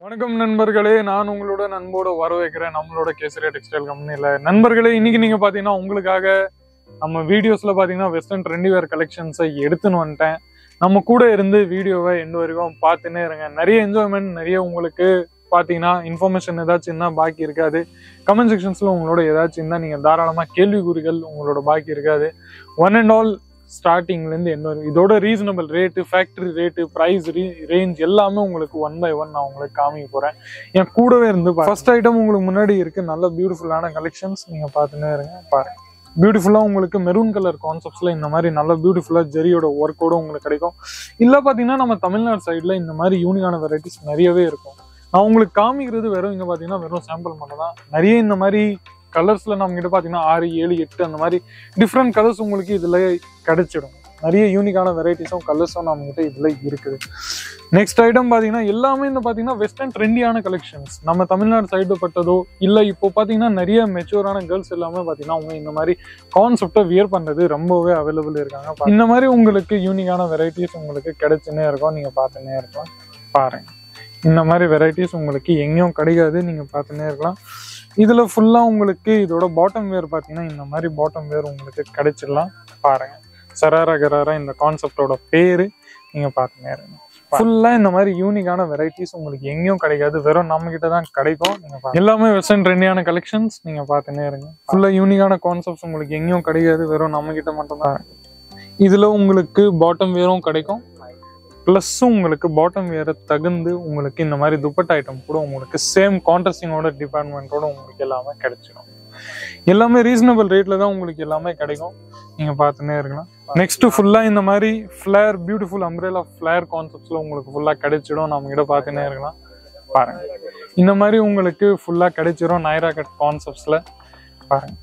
வணக்கம் நண்பர்களே நான் உங்களோட நண்போட வர வைக்கிறேன் நம்மளோட கேசரியா டெக்ஸ்டைல் கம்பெனில நண்பர்களே இன்னைக்கு நீங்க பாத்தீங்கன்னா உங்களுக்காக நம்ம வீடியோஸ்ல பாத்தீங்கன்னா வெஸ்டர்ன் ட்ரெண்டி வேர் கலெக்ஷன்ஸை எடுத்துன்னு வந்துட்டேன் நம்ம கூட இருந்து வீடியோவை எண்டு வரைக்கும் பார்த்துன்னே இருங்க நிறைய என்ஜாய்மெண்ட் நிறைய உங்களுக்கு பாத்தீங்கன்னா இன்ஃபர்மேஷன் ஏதாச்சும் இருந்தா பாக்கி இருக்காது கமெண்ட் செக்ஷன்ஸ்ல உங்களோட ஏதாச்சும் இருந்தா நீங்க தாராளமா கேள்விக்குறிகள் உங்களோட பாக்கி இருக்காது ஒன் அண்ட் ஆல் ஸ்டார்டிங்லேருந்து என்ன வரும் இதோட reasonable rate factory rate price range எல்லாமே உங்களுக்கு ஒன் பை ஒன் நான் உங்களுக்கு காமிக்க போகிறேன் என் கூடவே இருந்து ஃபர்ஸ்ட் ஐட்டம் உங்களுக்கு முன்னாடி இருக்கு நல்ல பியூட்டிஃபுல்லான கலெக்ஷன்ஸ் நீங்கள் பார்த்துன்னே இருங்க பாருங்க பியூட்டிஃபுல்லாக உங்களுக்கு மெரூன் கலர் கான்செப்ட்ஸில் இந்த மாதிரி நல்ல பியூட்டிஃபுல்லாக ஜெரியோட ஒர்க்கோட உங்களுக்கு கிடைக்கும் இல்லை பார்த்தீங்கன்னா நம்ம தமிழ்நாடு சைடில் இந்த மாதிரி யூனிக்கான வெரைட்டிஸ் நிறையவே இருக்கும் நான் உங்களுக்கு காமிக்கிறது வெறும் இங்கே பார்த்தீங்கன்னா வெறும் சாம்பிள் மட்டும் தான் நிறைய இந்த மாதிரி கலர்ஸில் நம்ம கிட்ட பார்த்தீங்கன்னா ஆறு ஏழு எட்டு அந்த மாதிரி டிஃப்ரெண்ட் கலர்ஸ் உங்களுக்கு இதில் கிடைச்சிடும் நிறைய யூனிக்கான வெரைட்டிஸும் கலர்ஸும் நம்மகிட்ட இதில் இருக்குது நெக்ஸ்ட் ஐட்டம் பார்த்தீங்கன்னா எல்லாமே இந்த பார்த்தீங்கன்னா வெஸ்டர்ன் ட்ரெண்டியான கலெக்ஷன்ஸ் நம்ம தமிழ்நாடு சைடு பட்டதோ இல்லை இப்போ பார்த்தீங்கன்னா நிறைய மெச்சூரான கேர்ள்ஸ் எல்லாமே பார்த்தீங்கன்னா அவங்க இந்த மாதிரி கான்செப்டை வியர் பண்ணுறது ரொம்பவே அவைலபிள் இருக்காங்க இந்த மாதிரி உங்களுக்கு யூனிக்கான வெரைட்டிஸ் உங்களுக்கு கிடைச்சுன்னே இருக்கும் நீங்கள் பார்த்துன்னே இருக்கலாம் பாருங்க இந்த மாதிரி வெரைட்டிஸ் உங்களுக்கு எங்கேயும் கிடைக்காது நீங்கள் பார்த்துன்னே இருக்கலாம் இதில் ஃபுல்லாக உங்களுக்கு இதோட பாட்டம் வேர் பார்த்தீங்கன்னா இந்த மாதிரி பாட்டம் வேர் உங்களுக்கு கிடைச்சிடலாம் பாருங்க சராரா கராரா இந்த கான்செப்டோட பேர் நீங்கள் பார்த்துன்னே இருங்க ஃபுல்லாக இந்த மாதிரி யூனிக்கான வெரைட்டிஸ் உங்களுக்கு எங்கேயும் கிடைக்காது வெறும் நம்ம கிட்ட தான் கிடைக்கும் நீங்கள் பா- எல்லாமே வெஸ்டர்ன் ட்ரெண்டியான கலெக்ஷன்ஸ் நீங்கள் பார்த்துன்னே இருங்க ஃபுல்லாக யூனிக்கான கான்செப்ட்ஸ் உங்களுக்கு எங்கேயும் கிடைக்காது வெறும் நம்ம கிட்ட மட்டும் தான் இதில் உங்களுக்கு பாட்டம் வேரும் கிடைக்கும் ப்ளஸ்ஸும் உங்களுக்கு பாட்டம் வேற தகுந்து உங்களுக்கு இந்த மாதிரி துப்பட்டா ஐட்டம் கூட உங்களுக்கு சேம் கான்ட்ரஸ்டிங்கோட டிபார்ட்மெண்ட்டோட உங்களுக்கு எல்லாமே கிடைச்சிடும் எல்லாமே ரீசனபிள் ரேட்ல தான் உங்களுக்கு எல்லாமே கிடைக்கும் நீங்க பார்த்துன்னே இருக்கலாம் நெக்ஸ்ட் ஃபுல்லா இந்த மாதிரி ஃபிளேர் பியூட்டிஃபுல் அம்ரேலா ஃபிளேர் கான்செப்ட்ஸ்ல உங்களுக்கு ஃபுல்லா கிடைச்சிடும் நம்ம கிட்ட பார்த்துன்னே இருக்கலாம் பாருங்க இந்த மாதிரி உங்களுக்கு ஃபுல்லா கிடைச்சிடும் நைரா கட் கான்செப்ட்ஸ்ல பாருங்க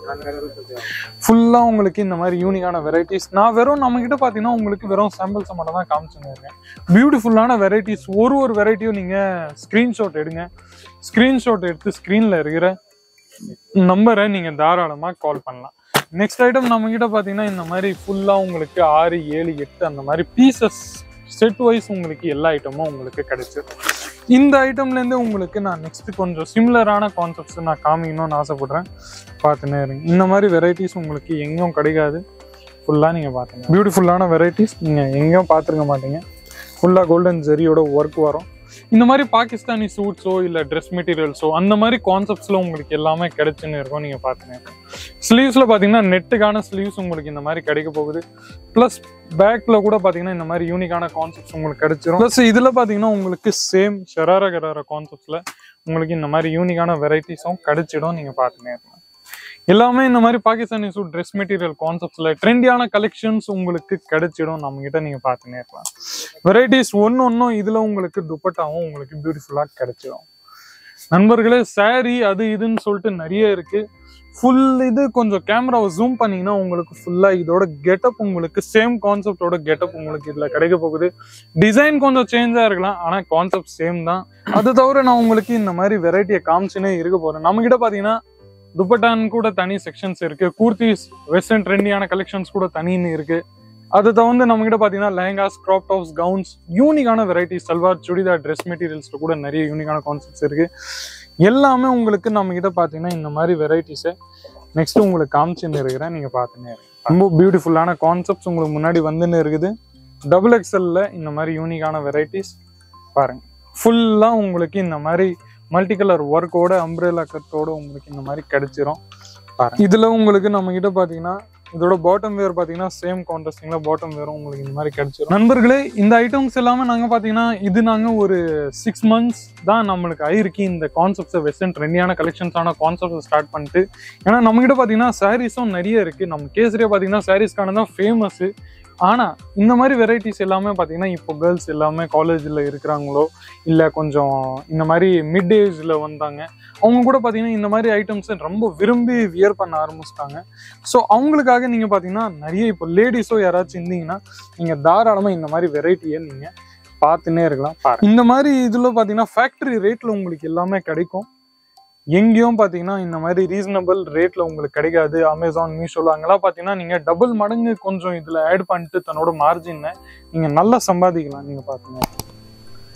ஃபுல்லா உங்களுக்கு இந்த மாதிரி யூனிக்கான வெரைட்டிஸ் நான் வெறும் நம்ம கிட்ட பாத்தீங்கன்னா உங்களுக்கு வெறும் சாம்பிள்ஸ் மட்டும் தான் காமிச்சுன்னு இருக்கேன் பியூட்டிஃபுல்லான வெரைட்டிஸ் ஒரு ஒரு வெரைட்டியும் நீங்க ஸ்கிரீன்ஷாட் எடுங்க ஸ்கிரீன்ஷாட் எடுத்து ஸ்கிரீன்ல இருக்கிற நம்பரை நீங்க தாராளமா கால் பண்ணலாம் நெக்ஸ்ட் ஐட்டம் நம்ம கிட்ட பாத்தீங்கன்னா இந்த மாதிரி ஃபுல்லா உங்களுக்கு ஆறு ஏழு எட்டு அந்த மாதிரி பீசஸ் செட் வைஸ் உங்களுக்கு எல்லா ஐட்டமும் உங்களுக்கு கிடைச்சிடும் இந்த ஐட்டம்ல இருந்து உங்களுக்கு நான் நெக்ஸ்ட் கொஞ்சம் சிமிலரான கான்செப்ட்ஸ் நான் காமிக்கணும்னு ஆசைப்படுறேன் பார்த்துன்னே இருங்க இந்த மாதிரி வெரைட்டிஸ் உங்களுக்கு எங்கேயும் கிடைக்காது ஃபுல்லாக நீங்கள் பார்த்துங்க பியூட்டிஃபுல்லான வெரைட்டிஸ் நீங்கள் எங்கேயும் பார்த்துருக்க மாட்டீங்க ஃபுல்லாக கோல்டன் ஜெரியோட ஒர்க் வரும் இந்த மாதிரி பாகிஸ்தானி சூட்ஸோ இல்லை ட்ரெஸ் மெட்டீரியல்ஸோ அந்த மாதிரி கான்செப்ட்ஸில் உங்களுக்கு எல்லாமே கிடைச்சுன்னு இருக்கும் நீங்கள் பார்த்துங்க ஸ்லீவ்ஸில் பார்த்தீங்கன்னா நெட்டுக்கான ஸ்லீவ்ஸ் உங்களுக்கு இந்த மாதிரி கிடைக்க போகுது ப்ளஸ் பேக்கில் கூட பார்த்தீங்கன்னா இந்த மாதிரி யூனிக்கான கான்செப்ட்ஸ் உங்களுக்கு கிடைச்சிரும் ப்ளஸ் இதில் பார்த்தீங்கன்னா உங்களுக்கு சேம் ஷராரா கரார கான்செப்ட்ஸில் உங்களுக்கு இந்த மாதிரி யூனிக்கான வெரைட்டிஸும் கிடைச்சிடும் நீங்கள் பார்த்துனே இருக்கலாம் எல்லாமே இந்த மாதிரி பாகிஸ்தானி சூட் ட்ரெஸ் மெட்டீரியல் கான்செப்ட்ஸ்ல ட்ரெண்டியான கலெக்ஷன்ஸ் உங்களுக்கு கிடைச்சிடும் நம்ம கிட்ட நீங்க பார்த்துனே இருக்கலாம் வெரைட்டிஸ் ஒன்று ஒன்றும் இதுல உங்களுக்கு துப்பட்டாவும் உங்களுக்கு பியூட்டிஃபுல்லா கிடைச்சிடும் நண்பர்களே saree அது இதுன்னு சொல்லிட்டு நிறைய இருக்கு ஃபுல் இது கொஞ்சம் கேமராவை ஜூம் பண்ணீங்கன்னா உங்களுக்கு ஃபுல்லா இதோட கெட்டப் உங்களுக்கு சேம் கான்செப்டோட கெட்டப் உங்களுக்கு இதுல கிடைக்க போகுது டிசைன் கொஞ்சம் சேஞ்சா இருக்கலாம் ஆனா கான்செப்ட் சேம் தான் அது தவிர நான் உங்களுக்கு இந்த மாதிரி வெரைட்டியை காமிச்சுனே இருக்க போறேன் நம்ம கிட்ட பாத்தீங்கன்னா துப்பட்டான் கூட தனி செக்ஷன்ஸ் இருக்கு கூர்த்திஸ் வெஸ்டர்ன் ட்ரெண்டியான கலெக்ஷன்ஸ் கூட தனின்னு இருக்கு அது தவிர்த்து நம்ம கிட்ட பாத்தீங்கன்னா லெஹங்காஸ் கிராப் டாப்ஸ் கவுன்ஸ் யூனிக்கான வெரைட்டிஸ் சல்வார் சுடிதார் ட்ரெஸ் மெட்டீரியல்ஸ்ல கூட நிறைய யூனிக்கான கான்செப்ட்ஸ் இருக்கு எல்லாமே உங்களுக்கு நம்ம கிட்ட பாத்தீங்கன்னா இந்த மாதிரி வெரைட்டிஸை நெக்ஸ்ட் உங்களுக்கு காமிச்சுன்னு இருக்கிறேன் நீங்க பார்த்துன்னு இருங்க. ரொம்ப பியூட்டிஃபுல்லான கான்செப்ட்ஸ் உங்களுக்கு முன்னாடி வந்துன்னு இருக்குது டபுள் எக்ஸ்எல்ல இந்த மாதிரி யூனிக்கான வெரைட்டிஸ் பாருங்க ஃபுல்லா உங்களுக்கு இந்த மாதிரி மல்டி கலர் ஒர்க்கோட அம்ப்ரேலா கட்டோட உங்களுக்கு இந்த மாதிரி கிடைச்சிரும் பாருங்க இதுல உங்களுக்கு நம்ம கிட்ட பாத்தீங்கன்னா இதோட பாட்டம் வேர் பாத்தீங்கன்னா சேம் கான்ட்ராஸ்டிங்ல பாட்டம் வேரும் உங்களுக்கு இந்த மாதிரி கிடைச்சிரும் நண்பர்களே இந்த ஐட்டம்ஸ் எல்லாமே நாங்க பாத்தீங்கன்னா இது நாங்க ஒரு சிக்ஸ் மந்த்ஸ் தான் நம்மளுக்கு ஆயிருக்கு இந்த கான்செப்ட்ஸ் வெஸ்டர்ன் ட்ரெண்டியான கலெக்ஷன்ஸான கான்செப்ட் ஸ்டார்ட் பண்ணிட்டு ஏன்னா நம்ம கிட்ட பாத்தீங்கன்னா சாரீஸும் நிறைய இருக்கு நம்ம கேசரியா பாத்தீங்கன்னா சாரீஸ்க்கான தான் ஃபேமஸ் ஆனா இந்த மாதிரி வெரைட்டிஸ் எல்லாமே பாத்தீங்கன்னா இப்போ கேர்ள்ஸ் எல்லாமே காலேஜ்ல இருக்கிறாங்களோ இல்ல கொஞ்சம் இந்த மாதிரி மிட் ஏஜ்ல வந்தாங்க அவங்க கூட பாத்தீங்கன்னா இந்த மாதிரி ஐட்டம்ஸ் ரொம்ப விரும்பி வியர் பண்ண ஆரம்பிச்சிட்டாங்க ஸோ அவங்களுக்காக நீங்க பாத்தீங்கன்னா நிறைய இப்போ லேடிஸோ யாராச்சும் இருந்தீங்கன்னா நீங்க தாராளமா இந்த மாதிரி வெரைட்டியை நீங்க பார்த்துன்னே இருக்கலாம் பாருங்க. இந்த மாதிரி இதுல பாத்தீங்கன்னா ஃபேக்டரி ரேட்ல உங்களுக்கு எல்லாமே கிடைக்கும் எங்கேயும் பாத்தீங்கன்னா இந்த மாதிரி ரீசனபிள் ரேட்ல உங்களுக்கு கிடைக்காது அமேசான் மீஷோல அங்கெல்லாம் பாத்தீங்கன்னா நீங்க டபுள் மடங்கு கொஞ்சம் இதுல ஆட் பண்ணிட்டு தன்னோட மார்ஜினை நீங்க நல்லா சம்பாதிக்கலாம் நீங்க பாத்தீங்க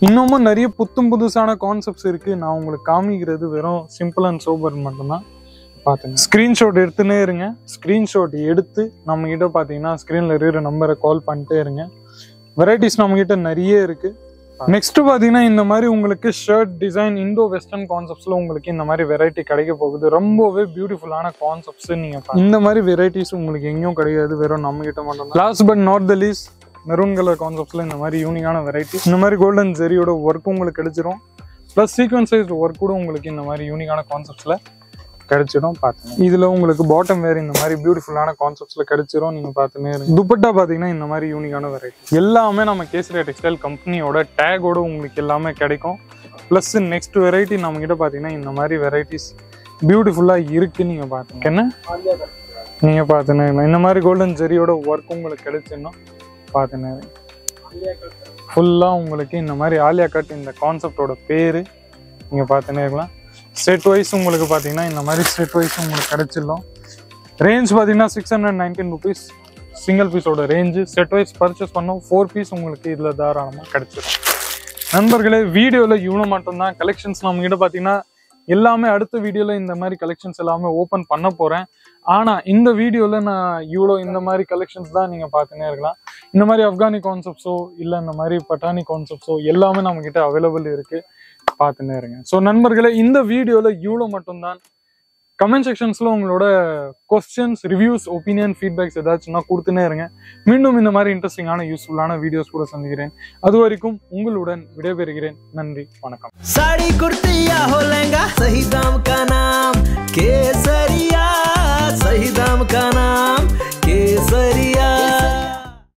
இன்னமும் நிறைய புத்தும் புதுசான கான்செப்ட்ஸ் இருக்கு நான் உங்களுக்கு காமிக்கிறது வெறும் சிம்பிள் அண்ட் சோபர் மட்டும்தான் பார்த்துங்க ஸ்க்ரீன்ஷாட் எடுத்துனே இருங்க ஸ்க்ரீன்ஷாட் எடுத்து நம்ம கிட்ட பார்த்தீங்கன்னா ஸ்க்ரீனில் இருக்கிற நம்பரை கால் பண்ணிட்டே இருங்க வெரைட்டிஸ் நம்ம கிட்ட நிறைய இருக்கு நெக்ஸ்ட் பார்த்தீங்கன்னா இந்த மாதிரி உங்களுக்கு ஷர்ட் டிசைன் இண்டோ வெஸ்டர்ன் கான்செப்ட்ஸ்ல உங்களுக்கு இந்த மாதிரி வெரைட்டி கிடைக்க போகுது ரொம்பவே பியூட்டிஃபுல்லான கான்செப்ட்ஸ் நீங்க பாருங்க. இந்த மாதிரி வெரைட்டிஸ் உங்களுக்கு எங்கேயும் கிடையாது வெறும் நம்ம கிட்ட மட்டும் last but not the least maroon colour கான்செப்ட்ஸ்ல இந்த மாதிரி யூனிக்கான வெரைட்டி இந்த மாதிரி கோல்டன் ஜெரியோட ஒர்க் உங்களுக்கு கிடைச்சிரும் ப்ளஸ் சீக்வன்சைஸ்டு ஒர்க் கூட உங்களுக்கு இந்த மாதிரி யூனிக்கான கான்செப்ட்ஸ்ல கிடைச்சிடும் பார்த்துங்க இதுல உங்களுக்கு பாட்டம் வேர் இந்த மாதிரி பியூட்டிஃபுல்லான கான்செப்ட்ஸ்ல கிடைச்சிரும் நீங்க பார்த்துனே இருங்க துப்பட்டா பாத்தீங்கன்னா இந்த மாதிரி யூனிக்கான வெரைட்டி எல்லாமே நம்ம கேசரியா டெக்ஸ்டைல் கம்பெனியோட டேகோட உங்களுக்கு எல்லாமே கிடைக்கும் ப்ளஸ் நெக்ஸ்ட் வெரைட்டி நம்ம கிட்ட பாத்தீங்கன்னா இந்த மாதிரி வெரைட்டிஸ் பியூட்டிஃபுல்லா இருக்கு நீங்க பாத்துங்க என்ன நீங்க பாத்துனே இருங்க. இந்த மாதிரி கோல்டன் ஜெரியோட ஒர்க் உங்களுக்கு கிடைச்சுன்னா பாத்துனே ஃபுல்லா உங்களுக்கு இந்த மாதிரி ஆலியா கட் இந்த கான்செப்டோட பேரு நீங்க பார்த்துனே இருக்கலாம் செட் வைஸ் உங்களுக்கு பார்த்தீங்கன்னா இந்த மாதிரி செட் வைஸ் உங்களுக்கு கிடைச்சிடலாம் ரேஞ்ச் பார்த்தீங்கன்னா six hundred nineteen rupees single பீஸோட ரேஞ்சு செட் வைஸ் பர்ச்சேஸ் பண்ணோம் ஃபோர் பீஸ் உங்களுக்கு இதில் தாராளமாக கிடைச்சிடும் நண்பர்களே வீடியோவில் இவ்வளோ மட்டும்தான் கலெக்ஷன்ஸ் நம்மகிட்ட பார்த்தீங்கன்னா எல்லாமே அடுத்த வீடியோவில் இந்த மாதிரி கலெக்ஷன்ஸ் எல்லாமே ஓப்பன் பண்ண போகிறேன் ஆனால் இந்த வீடியோவில் நான் இவ்வளோ இந்த மாதிரி கலெக்ஷன்ஸ் தான் நீங்கள் பார்த்துனே இருக்கலாம் இந்த மாதிரி ஆப்கானி கான்செப்ட்ஸோ இல்லை இந்த மாதிரி பட்டானி கான்செப்ட்ஸோ எல்லாமே நம்மக்கிட்ட அவைலபிள் இருக்குது பார்த்துன்னே இருங்க ஸோ நண்பர்களே இந்த வீடியோவில் இவ்வளோ மட்டும்தான் கமெண்ட் செக்ஷன்ஸில் உங்களோட கொஸ்டின்ஸ் ரிவ்யூஸ் ஒப்பீனியன் ஃபீட்பேக்ஸ் ஏதாச்சும்னா கொடுத்துனே இருங்க மீண்டும் இந்த மாதிரி இன்ட்ரெஸ்டிங்கான யூஸ்ஃபுல்லான வீடியோஸ் கூட சந்திக்கிறேன் அது வரைக்கும் உங்களுடன் விடைபெறுகிறேன் நன்றி வணக்கம் साड़ी कुर्ती या हो लहंगा सही दाम का नाम केसरिया सही दाम का नाम केसरिया